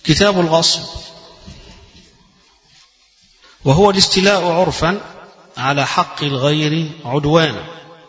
كتاب الغصب وهو الاستيلاء عرفا على حق الغير عدوانا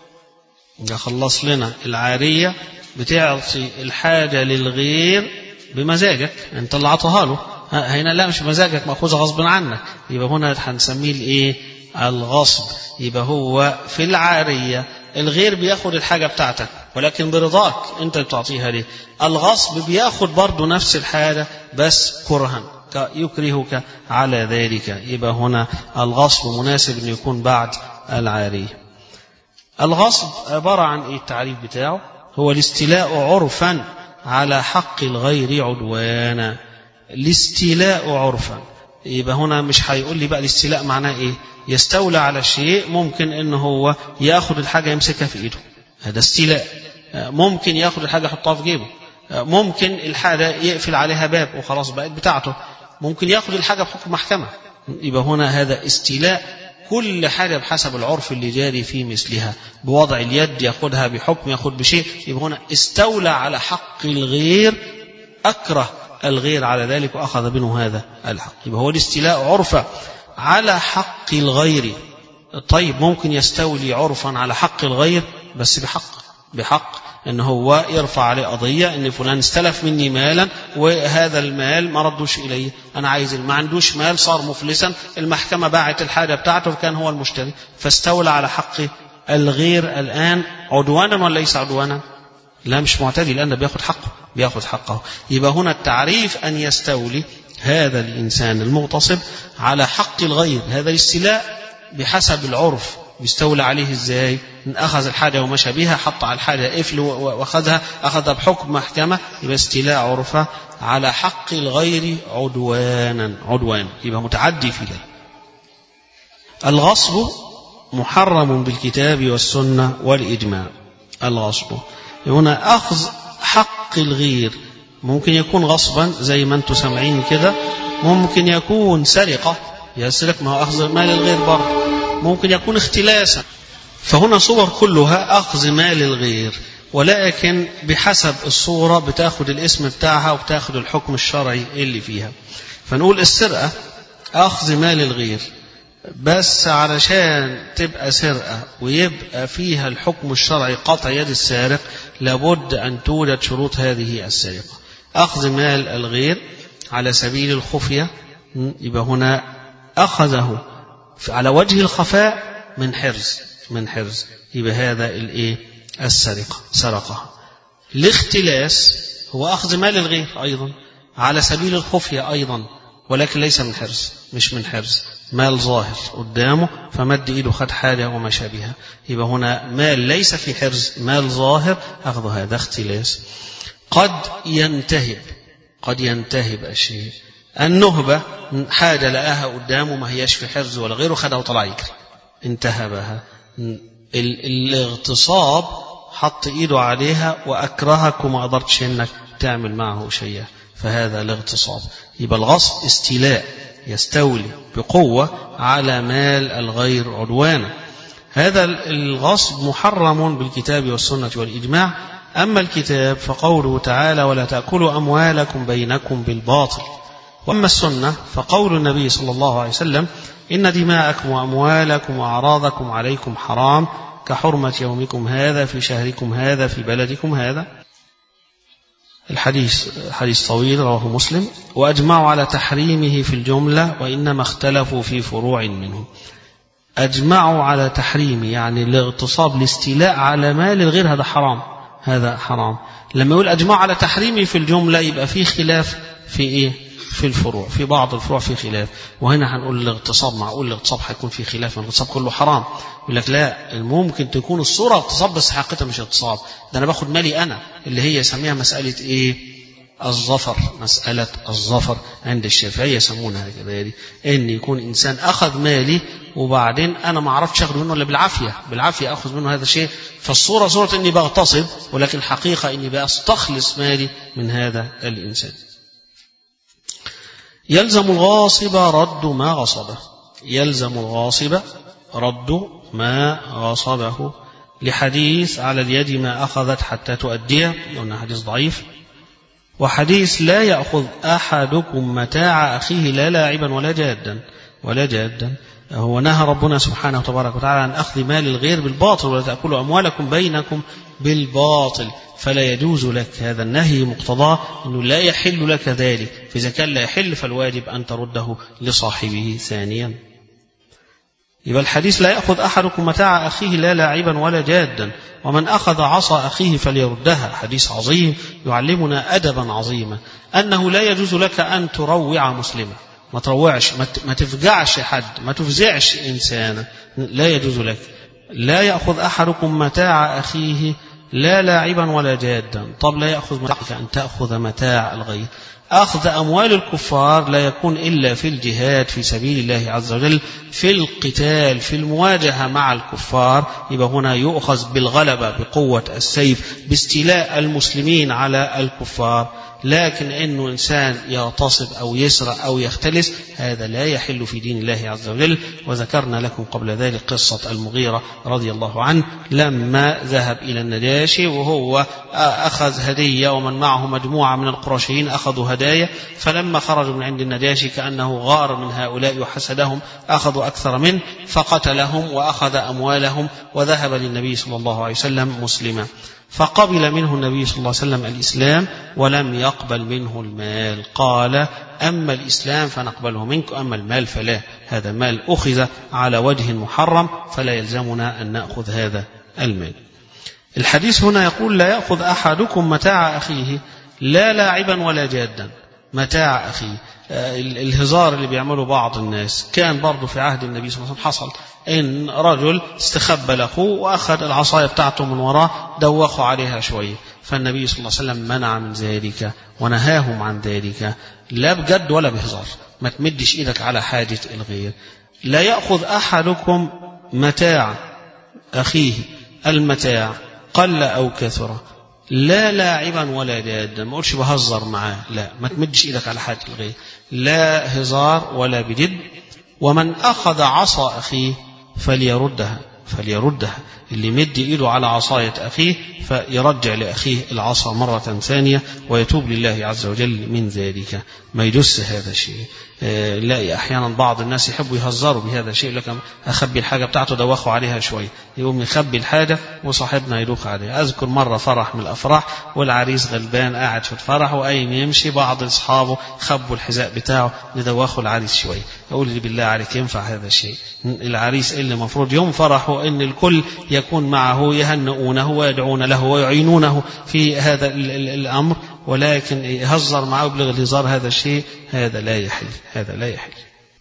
ده خلص لنا العارية بتعطي الحاجة للغير بمزاجك انت اللي عطاها له هنا لا مش بمزاجك مأخوذة غصب عنك يبقى هنا هنسميه الايه الغصب يبقى هو في العارية الغير بياخد الحاجة بتاعتك ولكن برضاك انت بتعطيها ليه الغصب بياخد برضه نفس الحاجة بس كرها يكرهك على ذلك يبقى هنا الغصب مناسب أن يكون بعد العارية الغصب عبارة عن إيه التعريف بتاعه هو الاستيلاء عرفا على حق الغير عدوانا الاستيلاء عرفا يبقى هنا مش هيقول لي بقى الاستيلاء معناه ايه يستولى على شيء ممكن ان هو ياخد الحاجه يمسكها في ايده هذا استيلاء ممكن ياخد الحاجه يحطها في جيبه ممكن الحاجه يقفل عليها باب وخلاص بقت بتاعته ممكن ياخد الحاجه بحكم محكمه يبقى هنا هذا استيلاء كل حاجة بحسب العرف اللي جاري في مثلها بوضع اليد ياخدها بحكم ياخد بشيء يبقى هنا استولى على حق الغير أكره الغير على ذلك وأخذ منه هذا الحق يبقى هو الاستيلاء عرفة على حق الغير طيب ممكن يستولي عرفا على حق الغير بس بحق بحق ان هو يرفع عليه قضيه ان فلان استلف مني مالا وهذا المال ما ردوش اليه انا عايز ما عندوش مال صار مفلسا المحكمه باعت الحاجه بتاعته وكان هو المشتري فاستولى على حق الغير الان عدوانا ولا ليس عدوانا لا مش معتدي لان بياخد حقه بياخد حقه يبقى هنا التعريف ان يستولي هذا الانسان المغتصب على حق الغير هذا الاستيلاء بحسب العرف بيستولى عليه ازاي ان اخذ الحاجه ومشى بها حط على الحاجه قفل واخذها اخذها بحكم محكمه يبقى استيلاء عرفه على حق الغير عدوانا عدوان يبقى متعدي في ذلك الغصب محرم بالكتاب والسنه والاجماع الغصب هنا اخذ حق الغير ممكن يكون غصبا زي ما انتم سامعين كده ممكن يكون سرقه يسرق ما هو اخذ مال الغير برضه ممكن يكون اختلاسا فهنا صور كلها أخذ مال الغير ولكن بحسب الصورة بتاخد الاسم بتاعها وبتاخد الحكم الشرعي اللي فيها فنقول السرقة أخذ مال الغير بس علشان تبقى سرقة ويبقى فيها الحكم الشرعي قطع يد السارق لابد أن توجد شروط هذه السرقة أخذ مال الغير على سبيل الخفية يبقى هنا أخذه على وجه الخفاء من حرز من حرز يبقى هذا الايه السرقة سرقها الاختلاس هو أخذ مال الغير أيضا على سبيل الخفية أيضا ولكن ليس من حرز مش من حرز مال ظاهر قدامه فمد ايده خد حاجة ومشى بها يبقى هنا مال ليس في حرز مال ظاهر أخذ هذا اختلاس قد ينتهب قد ينتهب الشيء النهبة حاجة لقاها قدامه ما هياش في حرز ولا غيره خدها وطلع يجري انتهبها الاغتصاب حط ايده عليها واكرهك وما قدرتش انك تعمل معه شيئا فهذا الاغتصاب يبقى الغصب استيلاء يستولي بقوة على مال الغير عدوانا هذا الغصب محرم بالكتاب والسنة والإجماع أما الكتاب فقوله تعالى ولا تأكلوا أموالكم بينكم بالباطل وأما السنة فقول النبي صلى الله عليه وسلم إن دماءكم وأموالكم وأعراضكم عليكم حرام كحرمة يومكم هذا في شهركم هذا في بلدكم هذا الحديث حديث طويل رواه مسلم وأجمعوا على تحريمه في الجملة وإنما اختلفوا في فروع منه أجمعوا على تحريمه يعني الاغتصاب الاستيلاء على مال الغير هذا حرام هذا حرام لما يقول أجمعوا على تحريمه في الجملة يبقى في خلاف في إيه في الفروع في بعض الفروع في خلاف وهنا هنقول الاغتصاب معقول الاغتصاب هيكون في خلاف الاغتصاب كله حرام يقول لك لا ممكن تكون الصورة اغتصاب بس حقيقتها مش اغتصاب ده انا باخد مالي انا اللي هي يسميها مسألة ايه الظفر مسألة الظفر عند الشافعية يسمونها كده دي ان يكون انسان اخذ مالي وبعدين انا ما اعرفش اخذ منه الا بالعافية بالعافية اخذ منه هذا الشيء فالصورة صورة اني بغتصب ولكن الحقيقة اني بستخلص مالي من هذا الانسان يلزم الغاصب رد ما غصبه يلزم الغاصب رد ما غصبه لحديث على اليد ما أخذت حتى تؤديه قلنا حديث ضعيف وحديث لا يأخذ أحدكم متاع أخيه لا لاعبا ولا جادا ولا جادا هو نهى ربنا سبحانه وتبارك وتعالى عن أخذ مال الغير بالباطل ولا تأكلوا أموالكم بينكم بالباطل فلا يجوز لك هذا النهي مقتضاه أنه لا يحل لك ذلك فإذا كان لا يحل فالواجب أن ترده لصاحبه ثانيا يبقى الحديث لا يأخذ أحدكم متاع أخيه لا لاعبا ولا جادا ومن أخذ عصا أخيه فليردها حديث عظيم يعلمنا أدبا عظيما أنه لا يجوز لك أن تروع مسلما ما تروعش ما تفجعش حد ما تفزعش إنسانا لا يجوز لك لا يأخذ أحدكم متاع أخيه لا لاعبا ولا جادا طب لا يأخذ متاعك أن تأخذ متاع الغير أخذ أموال الكفار لا يكون إلا في الجهاد في سبيل الله عز وجل في القتال في المواجهة مع الكفار يبقى هنا يؤخذ بالغلبة بقوة السيف باستيلاء المسلمين على الكفار لكن انه انسان يغتصب او يسرق او يختلس هذا لا يحل في دين الله عز وجل وذكرنا لكم قبل ذلك قصه المغيره رضي الله عنه لما ذهب الى النجاشي وهو اخذ هديه ومن معه مجموعه من القرشيين اخذوا هدايا فلما خرجوا من عند النجاشي كانه غار من هؤلاء وحسدهم اخذوا اكثر منه فقتلهم واخذ اموالهم وذهب للنبي صلى الله عليه وسلم مسلما فقبل منه النبي صلى الله عليه وسلم الإسلام ولم يقبل منه المال قال أما الإسلام فنقبله منك أما المال فلا هذا مال أخذ على وجه محرم فلا يلزمنا أن نأخذ هذا المال الحديث هنا يقول لا يأخذ أحدكم متاع أخيه لا لاعبا ولا جادا متاع أخيه الهزار اللي بيعمله بعض الناس كان برضه في عهد النبي صلى الله عليه وسلم حصل ان رجل استخبى لاخوه واخذ العصايه بتاعته من وراه دوخوا عليها شويه فالنبي صلى الله عليه وسلم منع من ذلك ونهاهم عن ذلك لا بجد ولا بهزار ما تمدش ايدك على حاجه الغير لا ياخذ احدكم متاع اخيه المتاع قل او كثر لا لاعبا ولا جادا ما اقولش بهزر معاه لا ما تمدش ايدك على حاجه الغير لا هزار ولا بجد ومن اخذ عصا اخيه فليردها فليردها اللي مد ايده على عصاية اخيه فيرجع لاخيه العصا مرة ثانية ويتوب لله عز وجل من ذلك ما يجس هذا الشيء نلاقي احيانا بعض الناس يحبوا يهزروا بهذا الشيء لكن اخبي الحاجه بتاعته دوخوا عليها شويه يقوم يخبي الحاجه وصاحبنا يدوخ عليها اذكر مره فرح من الافراح والعريس غلبان قاعد في الفرح وقايم يمشي بعض اصحابه خبوا الحذاء بتاعه يدوخوا العريس شويه اقول لي بالله عليك ينفع هذا الشيء العريس اللي المفروض يوم فرحه ان الكل يكون معه يهنئونه ويدعون له ويعينونه في هذا الامر ولكن يهزر معه يبلغ الهزار هذا الشيء هذا لا يحل هذا لا يحل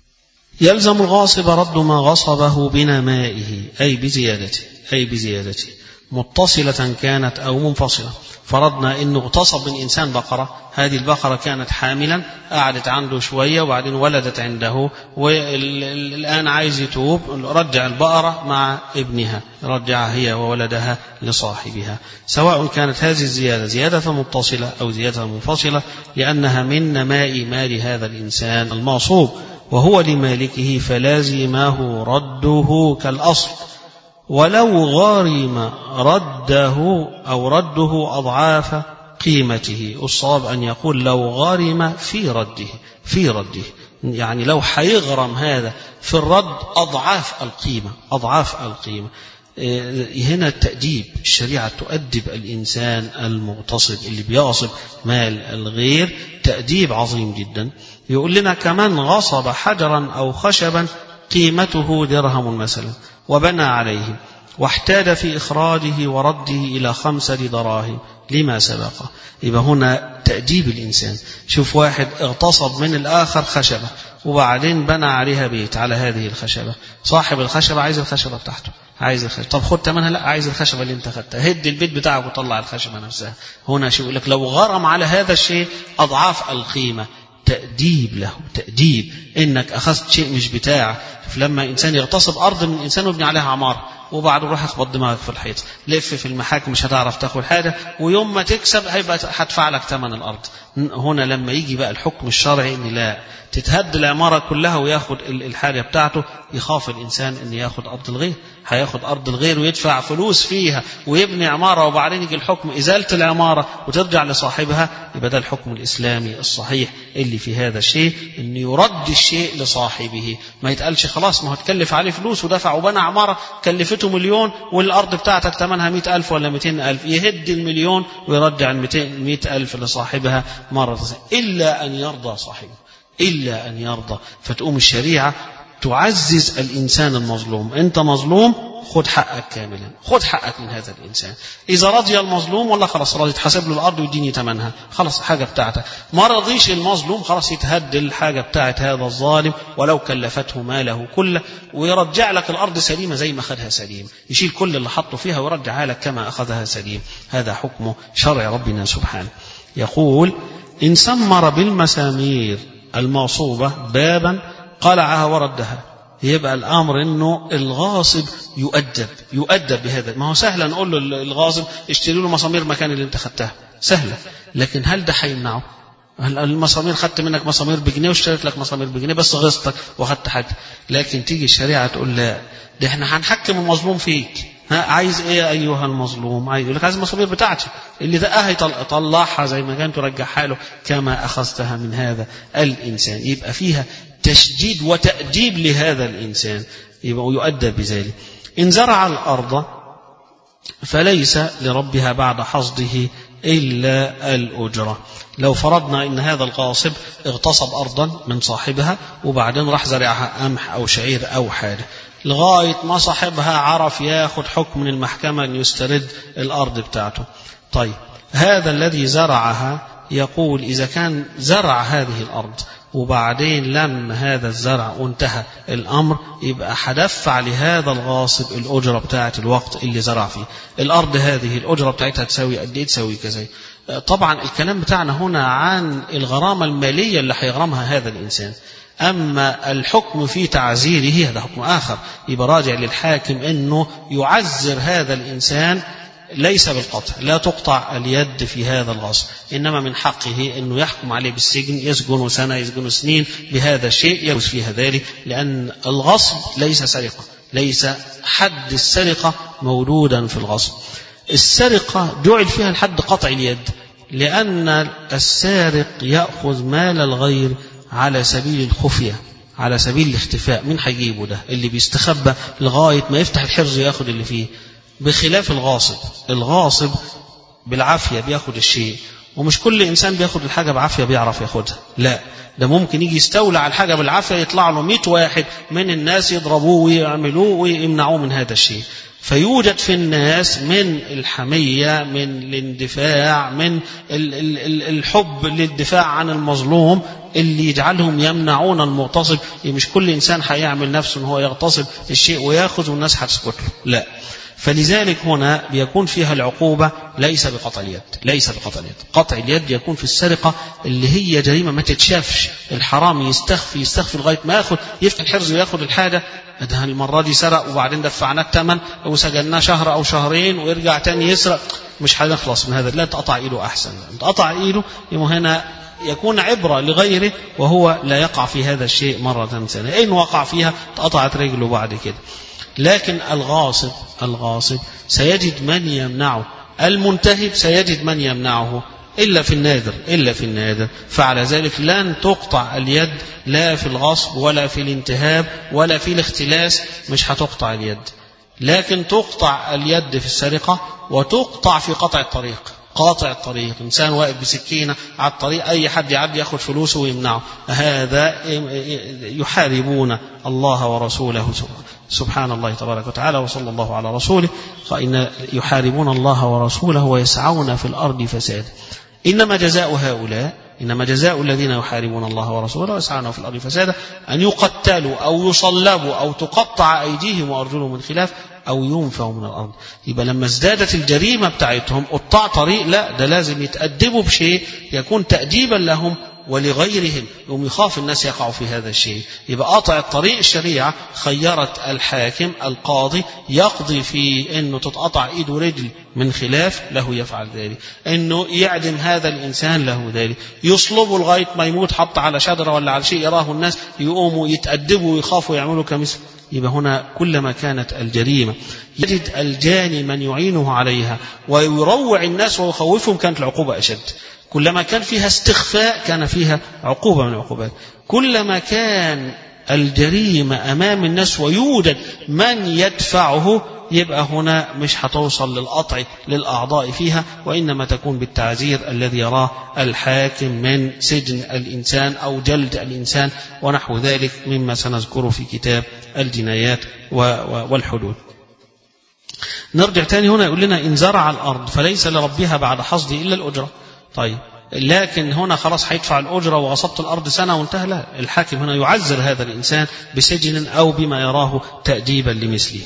يلزم الغاصب رد ما غصبه بنمائه أي بزيادته أي بزيادته متصلة كانت أو منفصلة فرضنا انه اغتصب من انسان بقره هذه البقره كانت حاملا قعدت عنده شويه وبعدين ولدت عنده والان عايز يتوب رجع البقره مع ابنها رجعها هي وولدها لصاحبها سواء كانت هذه الزياده زياده متصله او زياده منفصله لانها من نماء مال هذا الانسان المغصوب وهو لمالكه فلازمه رده كالاصل ولو غارم رده أو رده أضعاف قيمته الصواب أن يقول لو غارم في رده في رده يعني لو حيغرم هذا في الرد أضعاف القيمة أضعاف القيمة هنا التأديب الشريعة تؤدب الإنسان المغتصب اللي بيغصب مال الغير تأديب عظيم جدا يقول لنا كمان غصب حجرا أو خشبا قيمته درهم مثلا وبنى عليه واحتاج في إخراجه ورده إلى خمسة دراهم لما سبق يبقى هنا تأديب الإنسان شوف واحد اغتصب من الآخر خشبة وبعدين بنى عليها بيت على هذه الخشبة صاحب الخشبة عايز الخشبة بتاعته عايز الخشبة طب خد تمنها لا عايز الخشبة اللي انت خدتها هد البيت بتاعك وطلع الخشبة نفسها هنا شو يقول لك لو غرم على هذا الشيء أضعاف القيمة تأديب له تأديب انك اخذت شيء مش بتاعك لما انسان يغتصب ارض من انسان ويبني عليها عماره وبعد روح اخبط دماغك في الحيط لف في المحاكم مش هتعرف تاخد حاجه ويوم ما تكسب هيبقى هدفع لك ثمن الارض هنا لما يجي بقى الحكم الشرعي ان لا تتهد العماره كلها وياخد الحاجه بتاعته يخاف الانسان ان ياخد ارض الغير هياخد ارض الغير ويدفع فلوس فيها ويبني عماره وبعدين يجي الحكم ازاله العماره وترجع لصاحبها يبقى ده الحكم الاسلامي الصحيح اللي في هذا الشيء ان يرد الشيء لصاحبه ما يتقالش خلاص ما هو تكلف عليه فلوس ودفع وبنى عماره كلفته مليون والارض بتاعتك ثمنها مئة ألف ولا مئتين ألف يهد المليون ويرجع المئة ألف لصاحبها مرة إلا أن يرضى صاحبه إلا أن يرضى فتقوم الشريعة تعزز الإنسان المظلوم أنت مظلوم خد حقك كاملا خد حقك من هذا الإنسان إذا رضي المظلوم والله خلاص راضي تحاسب له الأرض ويديني ثمنها خلاص حاجة بتاعتك ما رضيش المظلوم خلاص يتهد الحاجة بتاعت هذا الظالم ولو كلفته ماله كله ويرجع لك الأرض سليمة زي ما أخذها سليم يشيل كل اللي حطه فيها ويرجعها لك كما أخذها سليم هذا حكم شرع ربنا سبحانه يقول إن سمر بالمسامير المغصوبة بابا قلعها وردها يبقى الامر انه الغاصب يؤدب يؤدب بهذا ما هو سهل نقول له الغاصب اشتري له مسامير مكان اللي انت خدتها سهله لكن هل ده هيمنعه المسامير خدت منك مسامير بجنيه واشتريت لك مسامير بجنيه بس غصتك واخدت حاجه لكن تيجي الشريعه تقول لا ده احنا هنحكم المظلوم فيك ها عايز ايه ايها المظلوم عايز يقول لك عايز المصابير بتاعتي اللي دقاها يطلعها زي ما كان ترجعها له كما اخذتها من هذا الانسان يبقى فيها تشديد وتأديب لهذا الانسان يبقى يؤدب بذلك ان زرع الارض فليس لربها بعد حصده إلا الأجرة لو فرضنا أن هذا الغاصب اغتصب أرضا من صاحبها وبعدين راح زرعها قمح أو شعير أو حاجة لغاية ما صاحبها عرف ياخد حكم من المحكمة أن يسترد الأرض بتاعته طيب هذا الذي زرعها يقول إذا كان زرع هذه الأرض وبعدين لما هذا الزرع وانتهى الأمر يبقى هدفع لهذا الغاصب الأجرة بتاعة الوقت اللي زرع فيه الأرض هذه الأجرة بتاعتها تساوي قد إيه تساوي كذا طبعا الكلام بتاعنا هنا عن الغرامة المالية اللي هيغرمها هذا الإنسان أما الحكم في تعزيره هذا حكم آخر يبقى راجع للحاكم أنه يعزر هذا الإنسان ليس بالقطع لا تقطع اليد في هذا الغصب إنما من حقه أنه يحكم عليه بالسجن يسجن سنة يسجن سنين بهذا الشيء يجوز فيها ذلك لأن الغصب ليس سرقة ليس حد السرقة موجودا في الغصب السرقة جعل فيها الحد قطع اليد لأن السارق يأخذ مال الغير على سبيل الخفية على سبيل الاختفاء مين هيجيبه ده اللي بيستخبى لغاية ما يفتح الحرز ياخد اللي فيه بخلاف الغاصب الغاصب بالعافية بياخد الشيء ومش كل إنسان بياخد الحاجة بعافية بيعرف ياخدها لا ده ممكن يجي يستولى على الحاجة بالعافية يطلع له 100 واحد من الناس يضربوه ويعملوه ويمنعوه من هذا الشيء فيوجد في الناس من الحمية من الاندفاع من الحب للدفاع عن المظلوم اللي يجعلهم يمنعون المغتصب مش كل إنسان هيعمل نفسه ان هو يغتصب الشيء وياخذ والناس هتسكت له لا فلذلك هنا بيكون فيها العقوبة ليس بقطع اليد ليس بقطع اليد قطع اليد يكون في السرقة اللي هي جريمة ما تتشافش الحرام يستخفي يستخفي لغاية ما ياخد يفتح الحرز وياخد الحاجة ده المرة دي سرق وبعدين دفعناه الثمن وسجناه شهر أو شهرين ويرجع تاني يسرق مش هنخلص من هذا لا تقطع إيده أحسن تقطع إيده يبقى هنا يكون عبرة لغيره وهو لا يقع في هذا الشيء مرة ثانية إن وقع فيها تقطعت رجله بعد كده لكن الغاصب الغاصب سيجد من يمنعه المنتهب سيجد من يمنعه إلا في النادر إلا في النادر فعلى ذلك لن تقطع اليد لا في الغصب ولا في الانتهاب ولا في الاختلاس مش هتقطع اليد لكن تقطع اليد في السرقة وتقطع في قطع الطريق قاطع الطريق إنسان واقف بسكينة على الطريق أي حد يعدي ياخذ فلوسه ويمنعه هذا يحاربون الله ورسوله سبحان الله تبارك وتعالى وصلى الله على رسوله فإن يحاربون الله ورسوله ويسعون في الأرض فسادا إنما جزاء هؤلاء إنما جزاء الذين يحاربون الله ورسوله ويسعون في الأرض فسادا أن يقتلوا أو يصلبوا أو تقطع أيديهم وأرجلهم من خلاف أو ينفوا من الأرض يبقى لما ازدادت الجريمة بتاعتهم قطاع طريق لا ده لازم يتأدبوا بشيء يكون تأديبا لهم ولغيرهم يوم يخاف الناس يقعوا في هذا الشيء يبقى قاطع الطريق الشريعة خيرت الحاكم القاضي يقضي في أنه تتقطع إيد ورجل من خلاف له يفعل ذلك أنه يعدم هذا الإنسان له ذلك يصلبه لغاية ما يموت حط على شجرة ولا على شيء يراه الناس يقوموا يتأدبوا ويخافوا يعملوا كمثل يبقى هنا كلما كانت الجريمة يجد الجاني من يعينه عليها ويروع الناس ويخوفهم كانت العقوبة أشد كلما كان فيها استخفاء كان فيها عقوبة من العقوبات كلما كان الجريمة أمام الناس ويوجد من يدفعه يبقى هنا مش هتوصل للقطع للأعضاء فيها وإنما تكون بالتعزير الذي يراه الحاكم من سجن الإنسان أو جلد الإنسان ونحو ذلك مما سنذكره في كتاب الجنايات والحدود نرجع تاني هنا يقول لنا إن زرع الأرض فليس لربها بعد حصده إلا الأجرة طيب لكن هنا خلاص هيدفع الأجرة وغصبت الأرض سنة وانتهى لا الحاكم هنا يعزر هذا الإنسان بسجن أو بما يراه تأديبا لمثله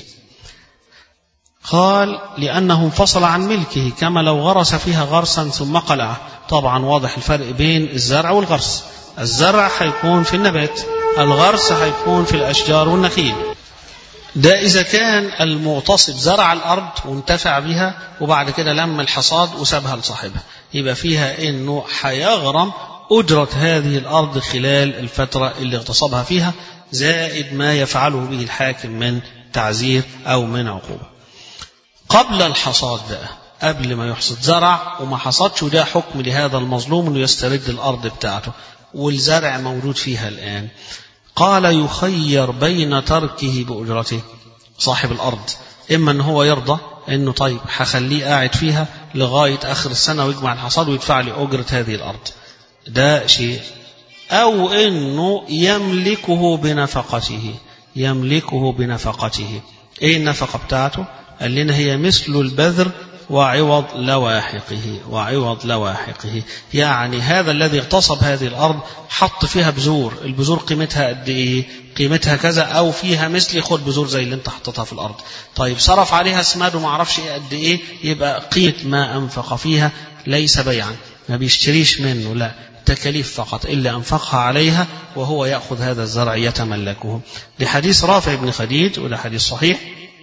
قال لأنه انفصل عن ملكه كما لو غرس فيها غرسا ثم قلعه طبعا واضح الفرق بين الزرع والغرس الزرع هيكون في النبات الغرس هيكون في الأشجار والنخيل ده إذا كان المغتصب زرع الأرض وانتفع بها وبعد كده لم الحصاد وسابها لصاحبها يبقى فيها إنه هيغرم أجرة هذه الأرض خلال الفترة اللي اغتصبها فيها زائد ما يفعله به الحاكم من تعزير أو من عقوبة قبل الحصاد بقى قبل ما يحصد زرع وما حصدش وده حكم لهذا المظلوم انه يسترد الارض بتاعته والزرع موجود فيها الان قال يخير بين تركه باجرته صاحب الارض اما ان هو يرضى انه طيب هخليه قاعد فيها لغايه اخر السنه ويجمع الحصاد ويدفع لي اجره هذه الارض ده شيء او انه يملكه بنفقته يملكه بنفقته ايه النفقه بتاعته قال لنا هي مثل البذر وعوض لواحقه وعوض لواحقه يعني هذا الذي اغتصب هذه الأرض حط فيها بذور البذور قيمتها قد إيه قيمتها كذا أو فيها مثل خد بذور زي اللي انت حطيتها في الأرض طيب صرف عليها اسماد وما عرفش إيه قد إيه يبقى قيمة ما أنفق فيها ليس بيعا ما بيشتريش منه لا تكاليف فقط إلا أنفقها عليها وهو يأخذ هذا الزرع يتملكه لحديث رافع بن خديج وده حديث صحيح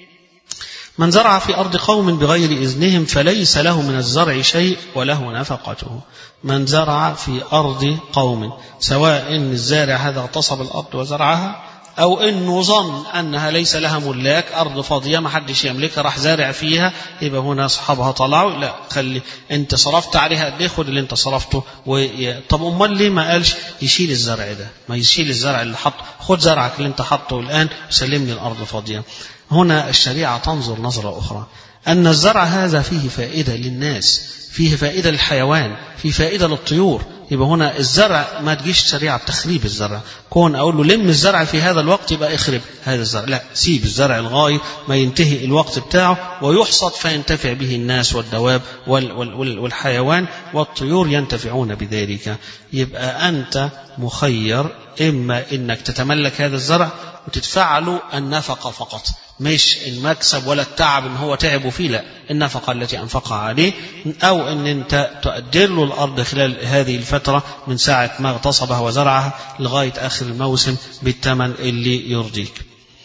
من زرع في أرض قوم بغير إذنهم فليس له من الزرع شيء وله نفقته من زرع في أرض قوم سواء إن الزارع هذا اغتصب الأرض وزرعها أو إنه ظن أنها ليس لها ملاك أرض فاضية ما حدش يملكها راح زارع فيها يبقى هنا أصحابها طلعوا لا خلي أنت صرفت عليها قد إيه خد اللي أنت صرفته و... طب أمال ليه ما قالش يشيل الزرع ده ما يشيل الزرع اللي حطه خد زرعك اللي أنت حطه الآن وسلمني الأرض فاضية هنا الشريعة تنظر نظرة أخرى أن الزرع هذا فيه فائدة للناس فيه فائدة للحيوان فيه فائدة للطيور يبقى هنا الزرع ما تجيش شريعة بتخريب الزرع كون أقول له لم الزرع في هذا الوقت يبقى اخرب هذا الزرع لا سيب الزرع لغاية ما ينتهي الوقت بتاعه ويحصد فينتفع به الناس والدواب والحيوان والطيور ينتفعون بذلك يبقى أنت مخير إما أنك تتملك هذا الزرع وتدفع له النفقة فقط مش المكسب ولا التعب ان هو تعب فيه لا النفقه التي انفقها عليه او ان انت تؤجر له الارض خلال هذه الفتره من ساعه ما اغتصبها وزرعها لغايه اخر الموسم بالثمن اللي يرضيك.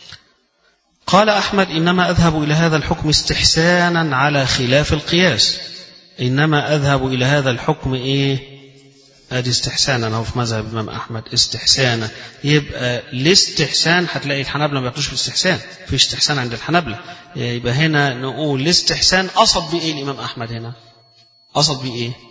قال احمد انما اذهب الى هذا الحكم استحسانا على خلاف القياس. انما اذهب الى هذا الحكم ايه؟ ادي استحسانا اهو في مذهب الامام احمد استحسانا يبقى الاستحسان هتلاقي الحنابله ما بياخدوش بالاستحسان في استحسان عند الحنابله يبقى هنا نقول الاستحسان قصد بيه ايه الامام احمد هنا قصد بيه ايه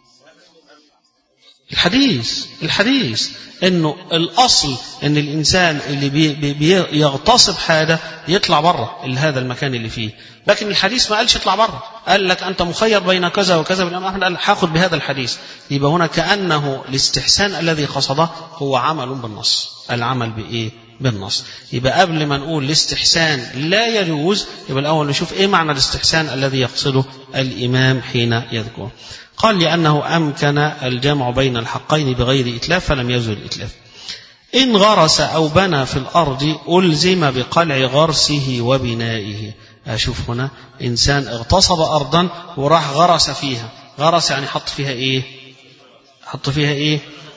الحديث الحديث انه الاصل ان الانسان اللي بي بي بيغتصب حاجه يطلع بره هذا المكان اللي فيه لكن الحديث ما قالش اطلع بره قال لك انت مخير بين كذا وكذا الامام احمد قال هاخد بهذا الحديث يبقى هنا كانه الاستحسان الذي قصده هو عمل بالنص العمل بايه بالنص يبقى قبل ما نقول الاستحسان لا يجوز يبقى الاول نشوف ايه معنى الاستحسان الذي يقصده الامام حين يذكر قال لأنه أمكن الجمع بين الحقين بغير إتلاف فلم يزل الإتلاف إن غرس أو بنى في الأرض ألزم بقلع غرسه وبنائه أشوف هنا إنسان اغتصب أرضا وراح غرس فيها غرس يعني حط فيها إيه حط فيها إيه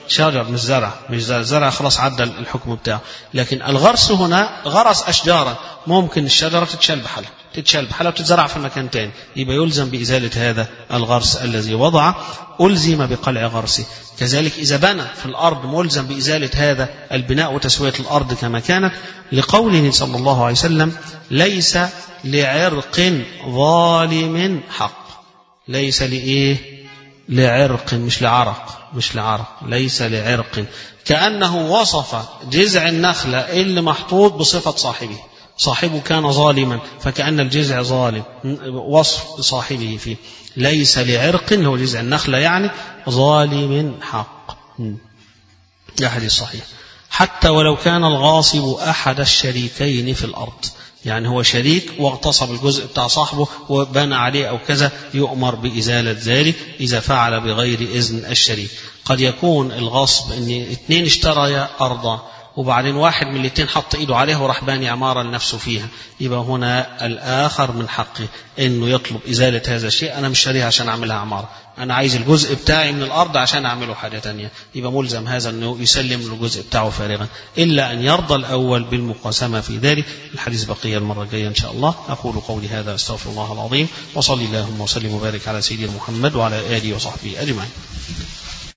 شجر مش زرع مش زرع, زرع خلاص عدى الحكم بتاعه لكن الغرس هنا غرس أشجارا ممكن الشجرة تتشال بحالها تتشال بحالها وتتزرع في مكان تاني يبقى يلزم بإزالة هذا الغرس الذي وضع ألزم بقلع غرسه كذلك إذا بنى في الأرض ملزم بإزالة هذا البناء وتسوية الأرض كما كانت لقوله صلى الله عليه وسلم ليس لعرق ظالم حق ليس لإيه لعرق مش لعرق مش لعرق ليس لعرق كأنه وصف جذع النخلة اللي محطوط بصفة صاحبه صاحبه كان ظالما فكأن الجذع ظالم وصف صاحبه فيه ليس لعرق هو جذع النخلة يعني ظالم حق ده حديث صحيح حتى ولو كان الغاصب أحد الشريكين في الأرض يعني هو شريك واغتصب الجزء بتاع صاحبه وبنى عليه أو كذا يؤمر بإزالة ذلك إذا فعل بغير إذن الشريك قد يكون الغصب أن اثنين اشتريا أرضا وبعدين واحد من الاثنين حط ايده عليها وراح باني عماره لنفسه فيها يبقى هنا الاخر من حقه انه يطلب ازاله هذا الشيء انا مش شاريها عشان اعملها عماره انا عايز الجزء بتاعي من الارض عشان اعمله حاجه تانية يبقى ملزم هذا انه يسلم له الجزء بتاعه فارغا الا ان يرضى الاول بالمقاسمه في ذلك الحديث بقيه المره الجايه ان شاء الله اقول قولي هذا استغفر الله العظيم وصلي اللهم وسلم وبارك على سيدنا محمد وعلى اله وصحبه اجمعين